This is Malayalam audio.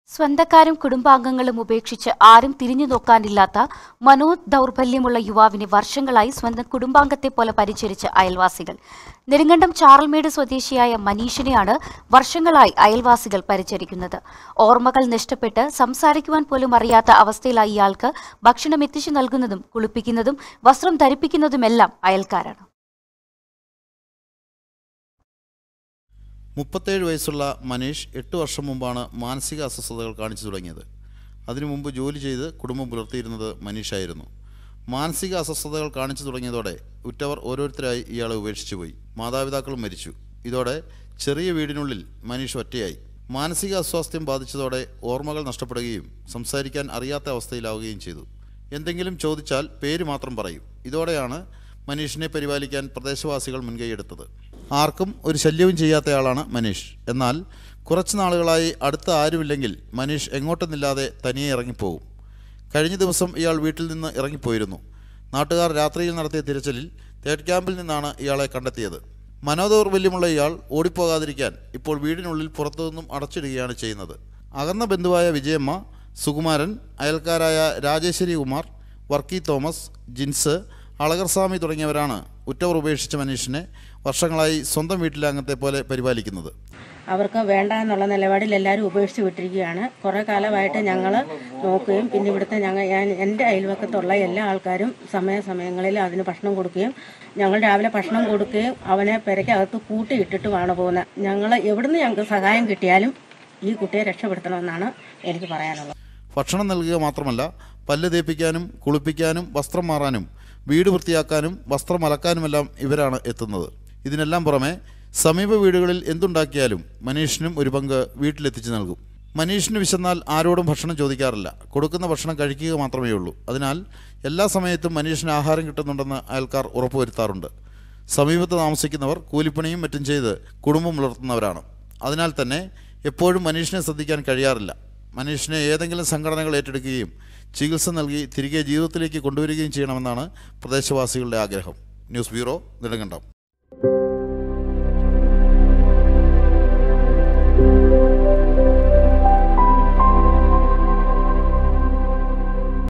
സ്വന്തക്കാരും കുടുംബാംഗങ്ങളും ഉപേക്ഷിച്ച് ആരും തിരിഞ്ഞു നോക്കാനില്ലാത്ത മനോദൗർബല്യമുള്ള യുവാവിനെ വർഷങ്ങളായി സ്വന്തം കുടുംബാംഗത്തെ പോലെ പരിചരിച്ച അയൽവാസികൾ നെടുങ്കണ്ടം ചാറൽമേട് സ്വദേശിയായ മനീഷിനെയാണ് വർഷങ്ങളായി അയൽവാസികൾ പരിചരിക്കുന്നത് ഓർമ്മകൾ നഷ്ടപ്പെട്ട് സംസാരിക്കുവാൻ പോലും അറിയാത്ത അവസ്ഥയിലായ ഇയാൾക്ക് ഭക്ഷണം എത്തിച്ചു നൽകുന്നതും കുളിപ്പിക്കുന്നതും വസ്ത്രം ധരിപ്പിക്കുന്നതുമെല്ലാം അയൽക്കാരാണ് മുപ്പത്തേഴ് വയസ്സുള്ള മനീഷ് എട്ട് വർഷം മുമ്പാണ് മാനസിക അസ്വസ്ഥതകൾ കാണിച്ചു തുടങ്ങിയത് അതിനു മുമ്പ് ജോലി ചെയ്ത് കുടുംബം പുലർത്തിയിരുന്നത് മനീഷായിരുന്നു മാനസിക അസ്വസ്ഥതകൾ കാണിച്ചു തുടങ്ങിയതോടെ ഉറ്റവർ ഓരോരുത്തരായി ഇയാളെ ഉപേക്ഷിച്ചു പോയി മാതാപിതാക്കളും മരിച്ചു ഇതോടെ ചെറിയ വീടിനുള്ളിൽ മനീഷ് ഒറ്റയായി മാനസിക അസ്വാസ്ഥ്യം ബാധിച്ചതോടെ ഓർമ്മകൾ നഷ്ടപ്പെടുകയും സംസാരിക്കാൻ അറിയാത്ത അവസ്ഥയിലാവുകയും ചെയ്തു എന്തെങ്കിലും ചോദിച്ചാൽ പേര് മാത്രം പറയും ഇതോടെയാണ് മനീഷിനെ പരിപാലിക്കാൻ പ്രദേശവാസികൾ മുൻകൈയെടുത്തത് ആർക്കും ഒരു ശല്യവും ചെയ്യാത്തയാളാണ് മനീഷ് എന്നാൽ കുറച്ച് നാളുകളായി അടുത്ത ആരുമില്ലെങ്കിൽ മനീഷ് എങ്ങോട്ടെന്നില്ലാതെ തനിയെ ഇറങ്ങിപ്പോകും കഴിഞ്ഞ ദിവസം ഇയാൾ വീട്ടിൽ നിന്ന് ഇറങ്ങിപ്പോയിരുന്നു നാട്ടുകാർ രാത്രിയിൽ നടത്തിയ തിരച്ചിലിൽ തേർഡ് ക്യാമ്പിൽ നിന്നാണ് ഇയാളെ കണ്ടെത്തിയത് മനോദൗർബല്യമുള്ള ഇയാൾ ഓടിപ്പോകാതിരിക്കാൻ ഇപ്പോൾ വീടിനുള്ളിൽ പുറത്തുനിന്നും അടച്ചിടുകയാണ് ചെയ്യുന്നത് അകന്ന ബന്ധുവായ വിജയമ്മ സുകുമാരൻ അയൽക്കാരായ രാജേശ്വരി കുമാർ വർക്കി തോമസ് ജിൻസ് അളകർസ്വാമി തുടങ്ങിയവരാണ് ഉറ്റവർ ഉപേക്ഷിച്ച മനീഷിനെ വർഷങ്ങളായി സ്വന്തം വീട്ടിലെ അംഗത്തെ പോലെ പരിപാലിക്കുന്നത് അവർക്ക് വേണ്ട എന്നുള്ള നിലപാടിൽ എല്ലാവരും ഉപേക്ഷിച്ച് വിട്ടിരിക്കുകയാണ് കുറേ കാലമായിട്ട് ഞങ്ങൾ നോക്കുകയും പിന്നെ ഇവിടുത്തെ ഞങ്ങൾ ഞാൻ എൻ്റെ അയൽവക്കത്തുള്ള എല്ലാ ആൾക്കാരും സമയാസമയങ്ങളിൽ അതിന് ഭക്ഷണം കൊടുക്കുകയും ഞങ്ങൾ രാവിലെ ഭക്ഷണം കൊടുക്കുകയും അവനെ പെരയ്ക്കകത്ത് കൂട്ടിയിട്ടിട്ടുമാണ് പോകുന്നത് ഞങ്ങൾ എവിടുന്ന് ഞങ്ങൾക്ക് സഹായം കിട്ടിയാലും ഈ കുട്ടിയെ രക്ഷപ്പെടുത്തണമെന്നാണ് എനിക്ക് പറയാനുള്ളത് ഭക്ഷണം നൽകുക മാത്രമല്ല പല്ല് തേപ്പിക്കാനും കുളിപ്പിക്കാനും വസ്ത്രം മാറാനും വീട് വൃത്തിയാക്കാനും വസ്ത്രം അലക്കാനുമെല്ലാം ഇവരാണ് എത്തുന്നത് ഇതിനെല്ലാം പുറമെ സമീപ വീടുകളിൽ എന്തുണ്ടാക്കിയാലും മനീഷിനും ഒരു പങ്ക് വീട്ടിലെത്തിച്ചു നൽകും മനീഷിന് വിശന്നാൽ ആരോടും ഭക്ഷണം ചോദിക്കാറില്ല കൊടുക്കുന്ന ഭക്ഷണം കഴിക്കുക മാത്രമേ ഉള്ളൂ അതിനാൽ എല്ലാ സമയത്തും മനീഷിന് ആഹാരം കിട്ടുന്നുണ്ടെന്ന് അയൽക്കാർ ഉറപ്പുവരുത്താറുണ്ട് സമീപത്ത് താമസിക്കുന്നവർ കൂലിപ്പണിയും മറ്റും ചെയ്ത് കുടുംബം പുലർത്തുന്നവരാണ് അതിനാൽ തന്നെ എപ്പോഴും മനീഷിനെ ശ്രദ്ധിക്കാൻ കഴിയാറില്ല മനീഷിനെ ഏതെങ്കിലും സംഘടനകൾ ഏറ്റെടുക്കുകയും ചികിത്സ നൽകി തിരികെ ജീവിതത്തിലേക്ക് കൊണ്ടുവരികയും ചെയ്യണമെന്നാണ് പ്രദേശവാസികളുടെ ആഗ്രഹം ന്യൂസ് ബ്യൂറോ നെടുങ്കണ്ടം